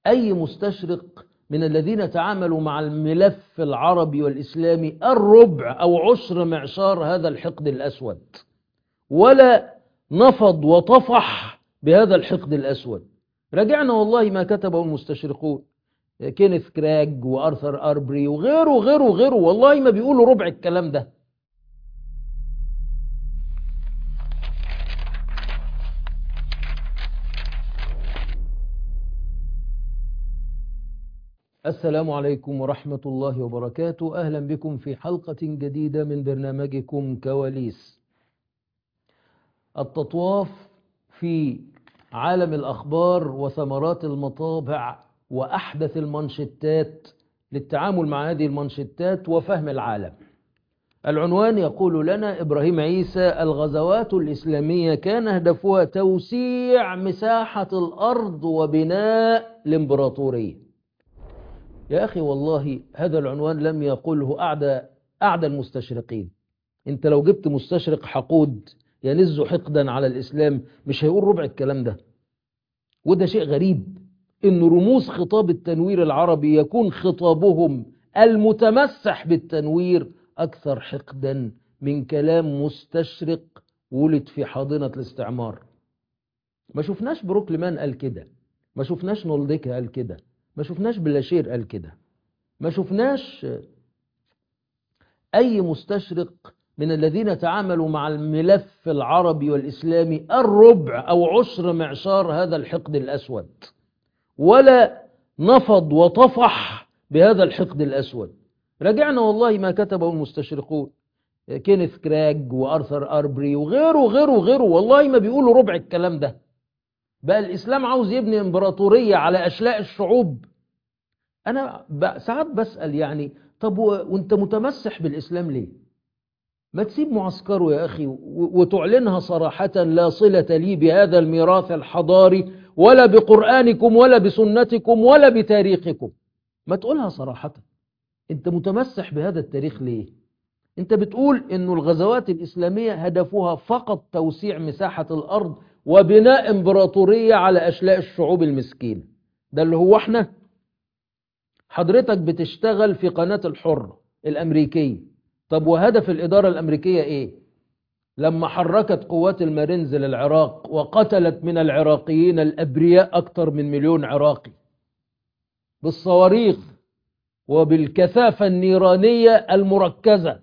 أي مستشرق من الذين تعاملوا مع الملف العربي والإسلامي الربع أو عشر معشار هذا الحقد الأسود ولا نفض وطفح بهذا الحقد الأسود رجعنا والله ما كتبه المستشرقون كينيث كراج وارثر اربري وغيره وغيره وغيره والله ما بيقولوا ربع الكلام ده السلام عليكم ورحمة الله وبركاته أهلا بكم في حلقة جديدة من برنامجكم كواليس التطواف في عالم الأخبار وثمرات المطابع وأحدث المنشتات للتعامل مع هذه المنشتات وفهم العالم العنوان يقول لنا إبراهيم عيسى الغزوات الإسلامية كان هدفها توسيع مساحة الأرض وبناء الإمبراطورية يا أخي والله هذا العنوان لم يقله أعدى, أعدى المستشرقين أنت لو جبت مستشرق حقود ينز حقدا على الإسلام مش هيقول ربع الكلام ده وده شيء غريب ان رموز خطاب التنوير العربي يكون خطابهم المتمسح بالتنوير اكثر حقدا من كلام مستشرق ولد في حاضنة الاستعمار ما شفناش بروكلمان قال كده ما شفناش نولديكا قال كده ما شفناش بلاشير قال كده ما شفناش اي مستشرق من الذين تعاملوا مع الملف العربي والاسلامي الربع او عشر معشار هذا الحقد الاسود ولا نفض وطفح بهذا الحقد الأسود رجعنا والله ما كتبه المستشرقون كينيث كراج وارثر اربري وغيره وغيره وغيره والله ما بيقولوا ربع الكلام ده بقى الاسلام عاوز يبني امبراطوريه على اشلاء الشعوب انا ساعات بسال يعني طب وانت متمسح بالاسلام ليه ما تسيب معسكره يا اخي وتعلنها صراحه لا صله لي بهذا الميراث الحضاري ولا بقرآنكم ولا بسنتكم ولا بتاريخكم ما تقولها صراحة انت متمسح بهذا التاريخ ليه انت بتقول انه الغزوات الإسلامية هدفها فقط توسيع مساحة الأرض وبناء امبراطورية على أشلاء الشعوب المسكينة ده اللي هو احنا حضرتك بتشتغل في قناة الحر الأمريكية طب وهدف الإدارة الأمريكية ايه لما حركت قوات المارينز للعراق وقتلت من العراقيين الأبرياء أكثر من مليون عراقي بالصواريخ وبالكثافة النيرانية المركزة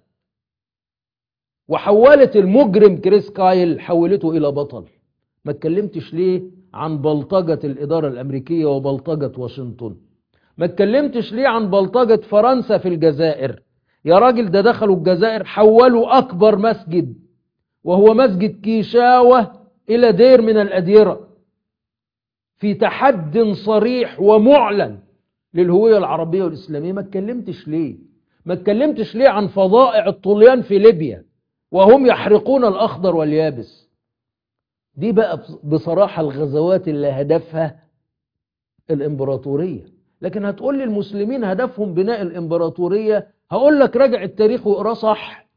وحولت المجرم كريس كايل حولته إلى بطل ما اتكلمتش ليه عن بلطجة الإدارة الأمريكية وبلطجة واشنطن ما اتكلمتش ليه عن بلطجة فرنسا في الجزائر يا راجل ده دخلوا الجزائر حولوا أكبر مسجد وهو مسجد كيشاوة إلى دير من الأديرة في تحد صريح ومعلن للهوية العربية والإسلامية ما اتكلمتش ليه ما اتكلمتش ليه عن فضائع الطليان في ليبيا وهم يحرقون الأخضر واليابس دي بقى بصراحة الغزوات اللي هدفها الإمبراطورية لكن هتقول لي المسلمين هدفهم بناء الإمبراطورية هقول لك راجع التاريخ واقراه صح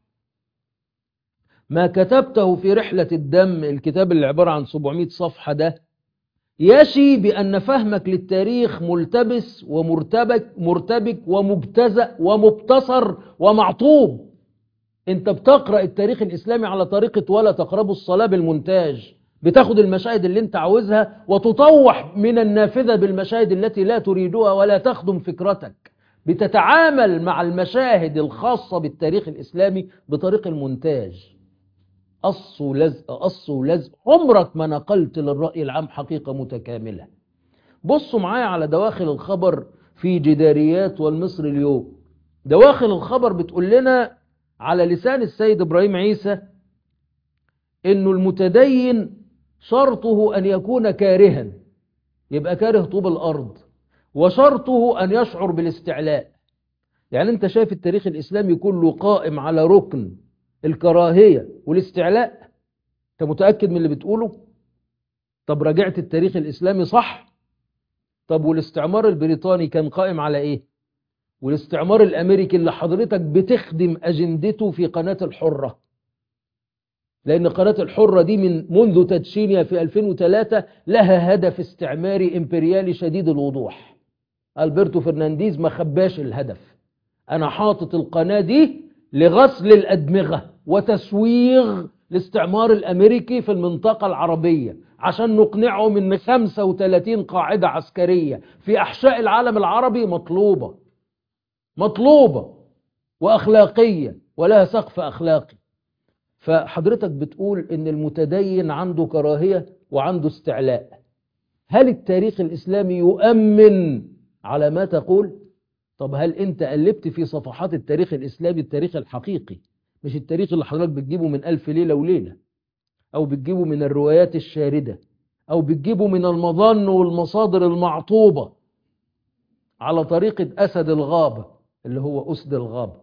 ما كتبته في رحلة الدم الكتاب اللي عبارة عن 700 صفحة ده يشي بأن فهمك للتاريخ ملتبس ومرتبك مرتبك ومجتزأ ومبتصر ومعطوب انت بتقرأ التاريخ الإسلامي على طريقة ولا تقربوا الصلاة بالمونتاج بتاخد المشاهد اللي انت عاوزها وتطوح من النافذة بالمشاهد التي لا تريدها ولا تخدم فكرتك بتتعامل مع المشاهد الخاصة بالتاريخ الإسلامي بطريق المونتاج قص ولزق قص ولزق عمرك ما نقلت للرأي العام حقيقة متكاملة بصوا معايا على دواخل الخبر في جداريات والمصر اليوم دواخل الخبر بتقول لنا على لسان السيد إبراهيم عيسى إنه المتدين شرطه أن يكون كارها يبقى كاره طوب الأرض وشرطه أن يشعر بالاستعلاء يعني أنت شايف التاريخ الإسلامي كله قائم على ركن الكراهية والاستعلاء أنت متأكد من اللي بتقوله طب راجعت التاريخ الإسلامي صح طب والاستعمار البريطاني كان قائم على إيه والاستعمار الأمريكي اللي حضرتك بتخدم أجندته في قناة الحرة لأن قناة الحرة دي من منذ تدشينها في 2003 لها هدف استعماري إمبريالي شديد الوضوح ألبرتو فرنانديز ما خباش الهدف أنا حاطط القناة دي لغسل الأدمغة وتسويغ الاستعمار الأمريكي في المنطقة العربية عشان نقنعهم ان 35 قاعدة عسكرية في أحشاء العالم العربي مطلوبة مطلوبة وأخلاقية ولها سقف أخلاقي فحضرتك بتقول ان المتدين عنده كراهية وعنده استعلاء هل التاريخ الإسلامي يؤمن على ما تقول طب هل انت قلبت في صفحات التاريخ الإسلامي التاريخ الحقيقي مش التاريخ اللي حضرتك بتجيبه من ألف ليلة وليلة أو بتجيبه من الروايات الشاردة أو بتجيبه من المظن والمصادر المعطوبة على طريقة أسد الغابة اللي هو أسد الغابة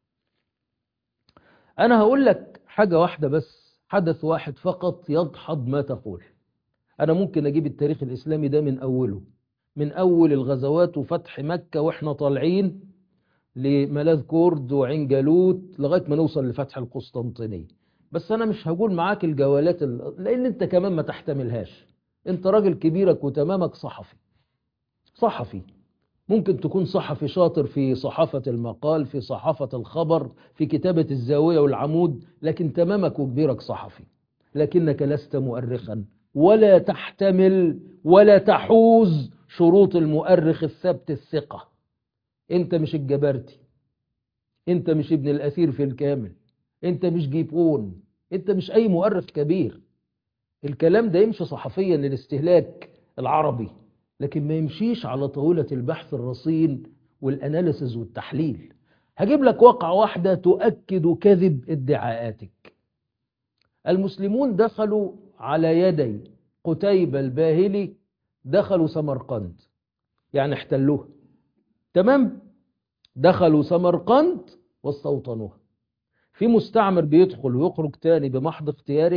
أنا هقول لك حاجة واحدة بس حدث واحد فقط يدحض ما تقول أنا ممكن أجيب التاريخ الإسلامي ده من أوله من أول الغزوات وفتح مكة وإحنا طالعين لملاذ كرد وعين جالوت لغاية ما نوصل لفتح القسطنطينية بس أنا مش هقول معاك الجولات ال... لأن أنت كمان ما تحتملهاش أنت راجل كبيرك وتمامك صحفي صحفي ممكن تكون صحفي شاطر في صحافة المقال في صحافة الخبر في كتابة الزاوية والعمود لكن تمامك وكبيرك صحفي لكنك لست مؤرخا ولا تحتمل ولا تحوز شروط المؤرخ الثبت الثقة انت مش الجبرتي انت مش ابن الأثير في الكامل انت مش جيبون انت مش اي مؤرخ كبير الكلام ده يمشي صحفيا للاستهلاك العربي لكن ما يمشيش على طاولة البحث الرصين والأناليسز والتحليل هجيب لك واقعة واحدة تؤكد كذب ادعاءاتك المسلمون دخلوا على يدي قتيبة الباهلي دخلوا سمرقند يعني احتلوها تمام دخلوا سمرقند واستوطنوها في مستعمر بيدخل ويخرج تاني بمحض اختياره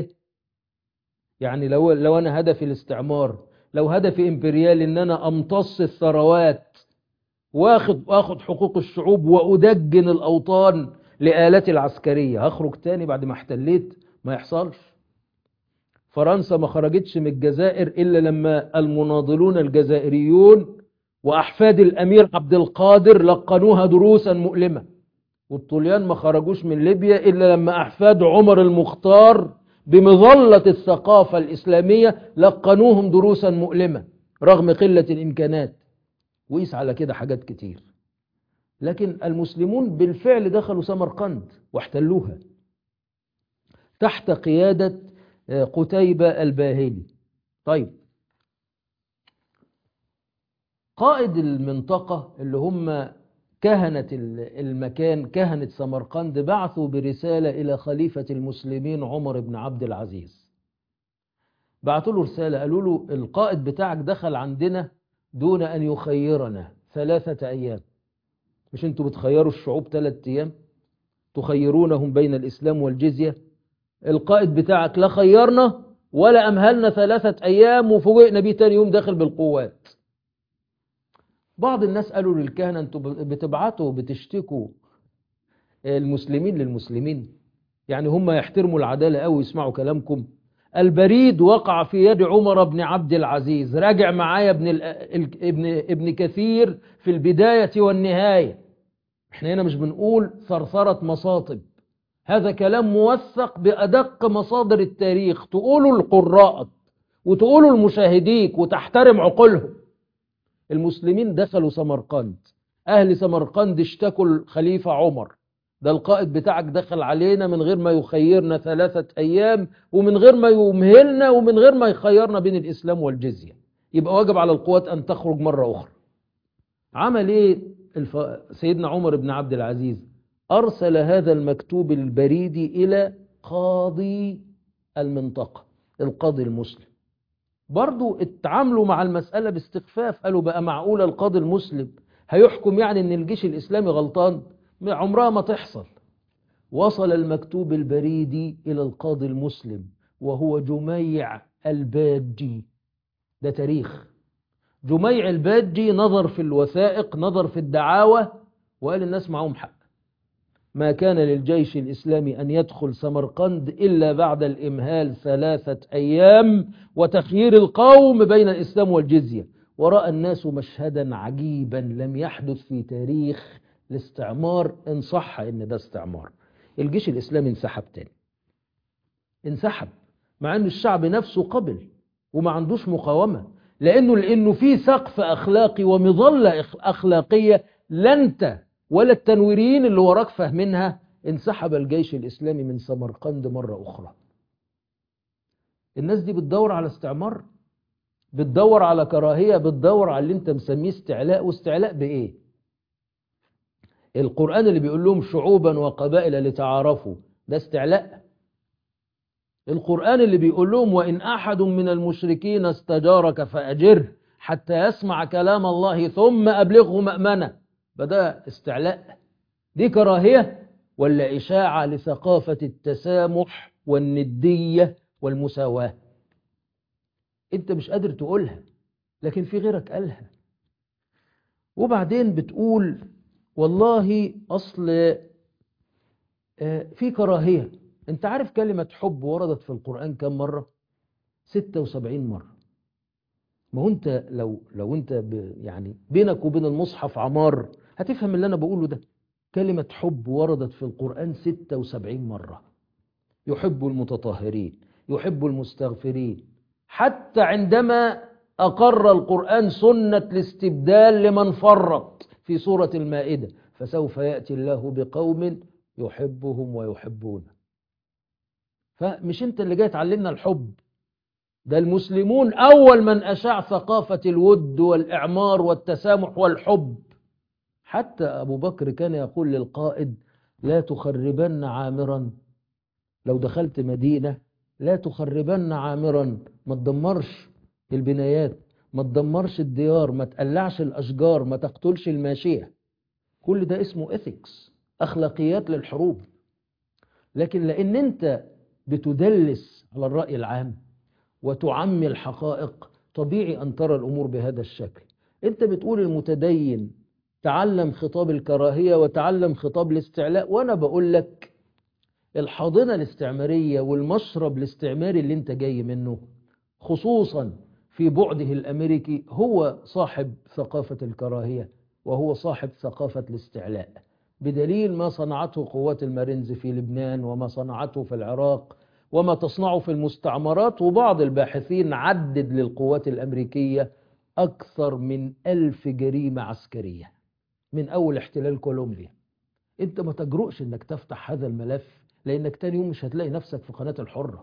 يعني لو لو انا هدفي الاستعمار لو هدفي امبريالي ان انا امتص الثروات واخد واخد حقوق الشعوب وادجن الاوطان لآلاتي العسكرية هخرج تاني بعد ما احتليت ما يحصلش فرنسا ما خرجتش من الجزائر الا لما المناضلون الجزائريون واحفاد الامير عبد القادر لقنوها دروسا مؤلمة والطليان ما خرجوش من ليبيا الا لما احفاد عمر المختار بمظلة الثقافة الإسلامية لقنوهم دروسا مؤلمة رغم قلة الإمكانات وقيس على كده حاجات كتير لكن المسلمون بالفعل دخلوا سمرقند واحتلوها تحت قيادة قتيبة الباهلي طيب قائد المنطقة اللي هم كهنة المكان كهنة سمرقند بعثوا برسالة إلى خليفة المسلمين عمر بن عبد العزيز بعثوا له رسالة قالوا له القائد بتاعك دخل عندنا دون أن يخيرنا ثلاثة أيام مش انتوا بتخيروا الشعوب ثلاثة أيام تخيرونهم بين الإسلام والجزية القائد بتاعك لا خيرنا ولا أمهلنا ثلاثة أيام وفوجئنا بيه تاني يوم داخل بالقوات بعض الناس قالوا للكهنة انتوا بتبعتوا بتشتكوا المسلمين للمسلمين يعني هم يحترموا العدالة قوي يسمعوا كلامكم البريد وقع في يد عمر بن عبد العزيز راجع معايا ابن, ابن, ابن كثير في البداية والنهاية احنا هنا مش بنقول ثرثرة مصاطب هذا كلام موثق بأدق مصادر التاريخ تقولوا لقراءك وتقولوا لمشاهديك وتحترم عقولهم المسلمين دخلوا سمرقند أهل سمرقند اشتكوا الخليفة عمر ده القائد بتاعك دخل علينا من غير ما يخيرنا ثلاثة أيام ومن غير ما يمهلنا ومن غير ما يخيرنا بين الإسلام والجزية يبقى واجب على القوات أن تخرج مرة أخرى عمل إيه الف... سيدنا عمر بن عبد العزيز أرسل هذا المكتوب البريدي إلى قاضي المنطقة القاضي المسلم برضو اتعاملوا مع المسألة باستخفاف قالوا بقى معقولة القاضي المسلم هيحكم يعني ان الجيش الإسلامي غلطان عمرها ما تحصل وصل المكتوب البريدي إلى القاضي المسلم وهو جميع الباجي ده تاريخ جميع الباجي نظر في الوثائق نظر في الدعاوى وقال الناس معهم حق ما كان للجيش الإسلامي أن يدخل سمرقند إلا بعد الإمهال ثلاثة أيام وتخيير القوم بين الإسلام والجزية ورأى الناس مشهدا عجيبا لم يحدث في تاريخ الاستعمار إن صح إن ده استعمار الجيش الإسلامي انسحب تاني انسحب مع أن الشعب نفسه قبل وما عندوش مقاومة لأنه لأنه في سقف أخلاقي ومظلة أخلاقية لا أنت ولا التنويريين اللي وراك فاهمينها انسحب الجيش الإسلامي من سمرقند مرة أخرى الناس دي بتدور على استعمار بتدور على كراهية بتدور على اللي انت مسميه استعلاء واستعلاء بإيه القرآن اللي بيقول لهم شعوبا وقبائل لتعارفوا ده استعلاء القرآن اللي بيقول لهم وإن أحد من المشركين استجارك فأجره حتى يسمع كلام الله ثم أبلغه مأمنة بدأ استعلاء دي كراهية ولا إشاعة لثقافة التسامح والندية والمساواة انت مش قادر تقولها لكن في غيرك قالها وبعدين بتقول والله أصل في كراهية انت عارف كلمة حب وردت في القرآن كم مرة 76 مرة ما هو انت لو لو انت ب يعني بينك وبين المصحف عمار هتفهم اللي انا بقوله ده كلمة حب وردت في القرآن 76 مرة يحب المتطهرين يحب المستغفرين حتى عندما أقر القرآن سنة الاستبدال لمن فرط في سورة المائدة فسوف يأتي الله بقوم يحبهم ويحبونه فمش انت اللي جاي تعلمنا الحب ده المسلمون أول من أشاع ثقافة الود والإعمار والتسامح والحب حتى أبو بكر كان يقول للقائد لا تخربن عامرا لو دخلت مدينة لا تخربن عامرا ما تدمرش البنايات ما تدمرش الديار ما تقلعش الأشجار ما تقتلش الماشية كل ده اسمه إثكس أخلاقيات للحروب لكن لأن أنت بتدلس على الرأي العام وتعمي الحقائق طبيعي أن ترى الأمور بهذا الشكل أنت بتقول المتدين تعلم خطاب الكراهية وتعلم خطاب الاستعلاء وأنا بقول لك الحاضنة الاستعمارية والمشرب الاستعماري اللي انت جاي منه خصوصا في بعده الأمريكي هو صاحب ثقافة الكراهية وهو صاحب ثقافة الاستعلاء بدليل ما صنعته قوات المارينز في لبنان وما صنعته في العراق وما تصنعه في المستعمرات وبعض الباحثين عدد للقوات الأمريكية أكثر من ألف جريمة عسكرية من أول احتلال كولومبيا أنت ما تجرؤش أنك تفتح هذا الملف لأنك تاني يوم مش هتلاقي نفسك في قناة الحرة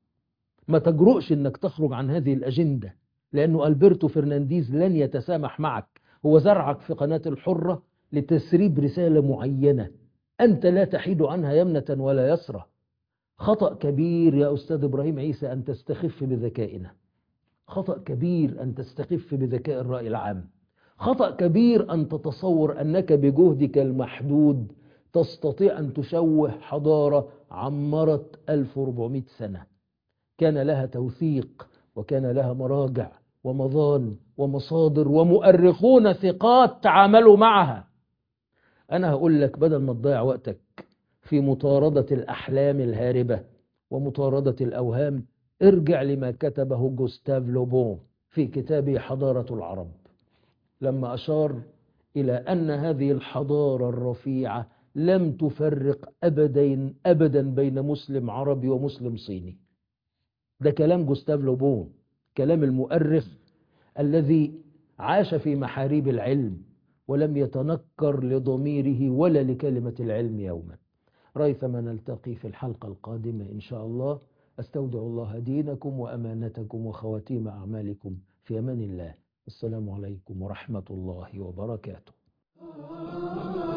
ما تجرؤش أنك تخرج عن هذه الأجندة لأنه ألبرتو فرنانديز لن يتسامح معك هو زرعك في قناة الحرة لتسريب رسالة معينة أنت لا تحيد عنها يمنة ولا يسرى خطأ كبير يا أستاذ إبراهيم عيسى أن تستخف بذكائنا خطأ كبير أن تستخف بذكاء الرأي العام خطأ كبير أن تتصور أنك بجهدك المحدود تستطيع أن تشوه حضارة عمرت 1400 سنة كان لها توثيق وكان لها مراجع ومظان ومصادر ومؤرخون ثقات تعاملوا معها أنا هقول لك بدل ما تضيع وقتك في مطاردة الأحلام الهاربة ومطاردة الأوهام ارجع لما كتبه جوستاف لوبون في كتابه حضارة العرب لما أشار إلى أن هذه الحضارة الرفيعة لم تفرق أبدا أبدا بين مسلم عربي ومسلم صيني ده كلام جوستاف لوبون كلام المؤرخ الذي عاش في محاريب العلم ولم يتنكر لضميره ولا لكلمة العلم يوما ريثما نلتقي في الحلقة القادمة إن شاء الله أستودع الله دينكم وأمانتكم وخواتيم أعمالكم في أمان الله السلام عليكم ورحمة الله وبركاته